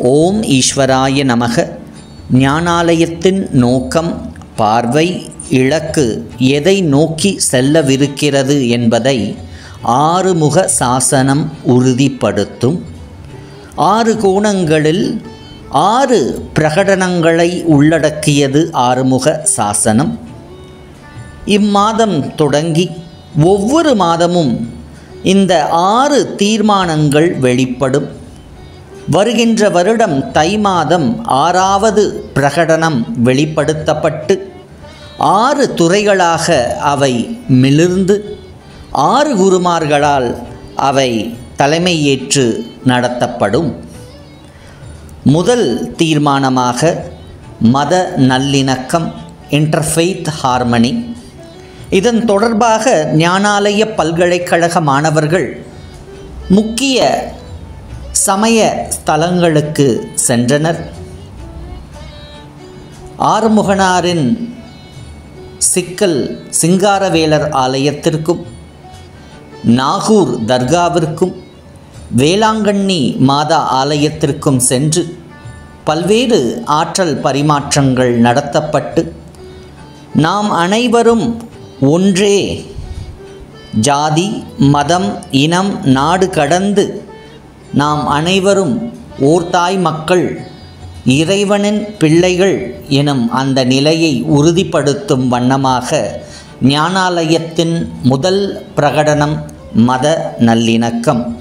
ஓம் ஈஸ்வராய நமக ஞானாலயத்தின் நோக்கம் பார்வை இலக்கு எதை நோக்கி செல்லவிருக்கிறது என்பதை ஆறுமுக சாசனம் உறுதிப்படுத்தும் ஆறு கோணங்களில் ஆறு பிரகடனங்களை உள்ளடக்கியது ஆறுமுக சாசனம் இம்மாதம் தொடங்கி ஒவ்வொரு மாதமும் இந்த ஆறு தீர்மானங்கள் வெளிப்படும் வருகின்ற வருடம் தை மாதம் ஆறாவது பிரகடனம் வெளிப்படுத்தப்பட்டு ஆறு துறைகளாக அவை மிளிர்ந்து ஆறு குருமார்களால் அவை தலைமையேற்று நடத்தப்படும் முதல் தீர்மானமாக மத நல்லிணக்கம் இன்டர்ஃபெய்த் ஹார்மனி இதன் தொடர்பாக ஞானாலய பல்கலைக்கழக மாணவர்கள் முக்கிய சமய ஸ்தலங்களுக்கு சென்றனர் ஆறுமுகனாரின் சிக்கல் சிங்காரவேலர் ஆலயத்திற்கும் நாகூர் தர்காவிற்கும் வேளாங்கண்ணி மாதா ஆலயத்திற்கும் சென்று பல்வேறு ஆற்றல் பரிமாற்றங்கள் நடத்தப்பட்டு நாம் அனைவரும் ஒன்றே ஜாதி மதம் இனம் நாடு கடந்து நாம் அனைவரும் ஓர்தாய் மக்கள் இறைவனின் பிள்ளைகள் எனும் அந்த நிலையை உறுதிப்படுத்தும் வண்ணமாக ஞானாலயத்தின் முதல் பிரகடனம் மத நல்லிணக்கம்